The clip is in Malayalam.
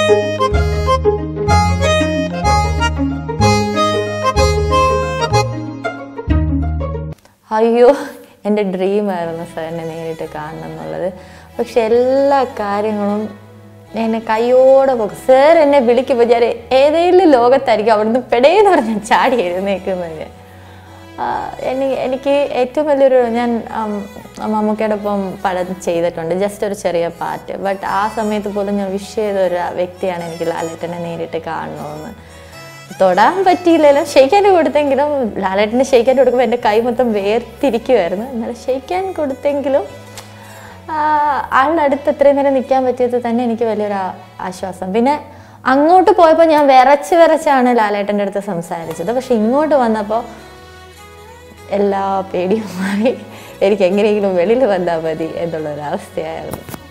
അയ്യോ എൻ്റെ ഡ്രീമായിരുന്നു സാറിനെ നേരിട്ട് കാണണം എന്നുള്ളത് പക്ഷെ എല്ലാ കാര്യങ്ങളും എന്നെ കൈയോടെ പോകും സാർ എന്നെ വിളിക്കുമ്പോൾ ഞാൻ ഏതെങ്കിലും ലോകത്തായിരിക്കും അവിടുന്ന് പെടേന്ന് പറഞ്ഞ് ചാടി എഴുന്നേക്കുന്നത് ആ, എനി- എനിക്ക് ഏറ്റവും വലിയൊരു ഞാൻ ആം, മമ്മൂക്കയുടെ ഒപ്പം പടം ചെയ്തിട്ടുണ്ട് ജസ്റ്റ് ഒരു ചെറിയ പാട്ട് ബട്ട് ആ സമയത്ത് പോലും ഞാൻ വിഷ് ചെയ്ത ഒരു വ്യക്തിയാണ് എനിക്ക് ലാലേട്ടനെ നേരിട്ട് കാണണമെന്ന് തൊടാൻ പറ്റിയില്ലല്ലോ ഷെയ്ക്കാൻ കൊടുത്തെങ്കിലും ലാലേട്ടന് ഷെയ്ക്കാൻ കൊടുക്കുമ്പോൾ എൻ്റെ കൈ മൊത്തം വേർതിരിക്കുമായിരുന്നു എന്നാലും ഷെയ്ക്കാൻ കൊടുത്തെങ്കിലും ആ, ആളുടെ അടുത്ത് എത്രയും നേരം നിൽക്കാൻ പറ്റിയത് തന്നെ എനിക്ക് വലിയൊരു ആ- ആശ്വാസം പിന്നെ അങ്ങോട്ട് പോയപ്പോൾ ഞാൻ വിറച്ച് വിറച്ചാണ് ലാലേട്ടൻ്റെ അടുത്ത് സംസാരിച്ചത് പക്ഷെ ഇങ്ങോട്ട് വന്നപ്പോൾ എല്ലാ പേടിയും മാറി എനിക്ക് എങ്ങനെയെങ്കിലും വെളിയിൽ വന്നാൽ മതി എന്നുള്ളൊരവസ്ഥയായിരുന്നു